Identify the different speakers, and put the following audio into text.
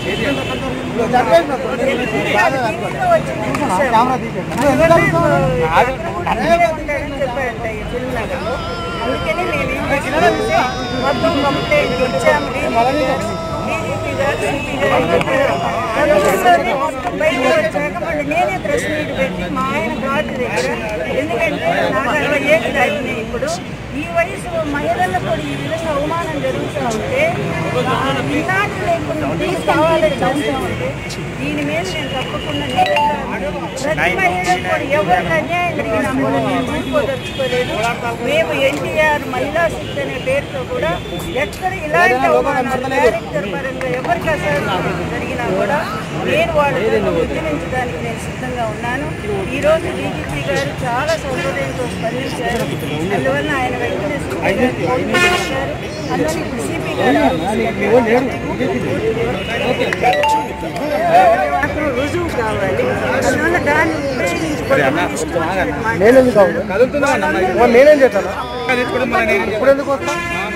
Speaker 1: టీవీలో వచ్చింది చూసాము. అందువల్ల ఉంటాడని చెప్పాడంట ఈ ఫిల్మ్ నగర్లో. అందుకని మేము ఏం చేసామంటే మొత్తం కంప్లైంట్ ఇచ్చాము డీజీపీ గారు డీజీపీ గారు సిపి గారు చెప్పారు. అందులోనే మొత్తం బయట వచ్చాక మళ్ళీ నేనే ప్రెస్ మీట్ పెట్టి మా ఆయన గార్డు దగ్గర ఎందుకంటే నాకు అరవై ఏళ్ళు దాటినాయి ఇప్పుడు ఈ వయసులో మహిళలకు కూడా ఈ విధంగా అవమానం జరుగుతూ ఉంటే ఇలాంటి లేకుండా తీసుకోవాలని చూస్తూ ఉంటే దీని మీద నేను తప్పకుండా నిలబడతాను. ప్రతి మహిళకు కూడా ఎవరికి అన్యాయం జరిగినా కూడా నేను ఊరుకోదలుచుకోలేదు మేము ఎన్టీఆర్ మహిళా శక్తి అనే పేరుతో కూడా ఎక్కడ ఇలాంటి అవమానాలు క్యారెక్టర్ పరంగా ఎవరికి అసలు జరిగినా కూడా నేను వాళ్ళని ఉద్యమించడానికి నేను సిద్ధంగా ఉన్నాను ఈ రోజు డీజీపీ గారు చాలా సౌకర్యంతో స్పందించారు అందువల్ల ఆయన వెంటనే సిపి గారిని ఫోన్ చేశారు అందువల్ల ఇప్పుడు సిపి గారు మాత్రం రుజువు కావాలి అందువల్ల దాన్ని ఉపయోగించుకోవడం ఇష్టం వచ్చినట్టు మాట్లాడారు.
Speaker 2: నేనేం చేస్తాను ఇప్పుడు ఎందుకు వస్తా